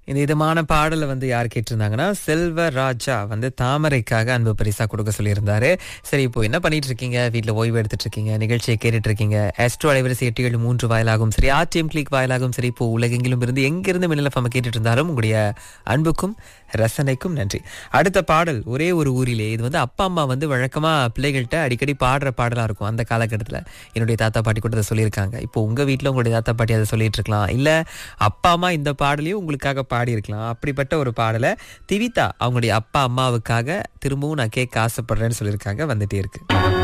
இந்த இதமான பாடலை வந்து யார் கேட்டிருந்தாங்கன்னா செல்வராஜா வந்து தாமரைக்காக அன்பு பரிசா கொடுக்க சொல்லியிருந்தாரு சரி இப்போ என்ன பண்ணிட்டு இருக்கீங்க வீட்டில் ஓய்வு எடுத்துட்டு இருக்கீங்க நிகழ்ச்சியை கேட்டுட்டு இருக்கீங்க ஆஸ்ட்ரோ அலைவரிசை எட்டு ஏழு மூன்று வாயிலாகவும் சரி ஆர்டிஎம் கிளிக் வாயிலாகவும் சரி இப்போ உலகெங்கிலும் இருந்து எங்கிருந்து மின்னல் FM கேட்டுட்டு இருந்தாலும் உங்களுடைய அன்புக்கும் ரசனைக்கும் நன்றி அடுத்த பாடல் ஒரே ஒரு ஊரிலே இது வந்து அப்பா அம்மா வந்து வழக்கமா பிள்ளைகள்கிட்ட அடிக்கடி பாடுற பாடலா இருக்கும் அந்த காலகட்டத்தில் என்னுடைய தாத்தா பாட்டி கூட அதை சொல்லியிருக்காங்க இப்போ உங்க வீட்டில் உங்களுடைய தாத்தா பாட்டி அதை சொல்லிட்டு இருக்கலாம் இல்ல அப்பா அம்மா இந்த பாடலையும் உங்களுக்காக பாடி இருக்கலாம் அப்படிப்பட்ட ஒரு பாடலை திவிதா அவங்களுடைய அப்பா அம்மாவுக்காக திரும்பவும் நான் கேட்க ஆசைப்படுறேன்னு சொல்லியிருக்காங்க வந்துட்டே இருக்கு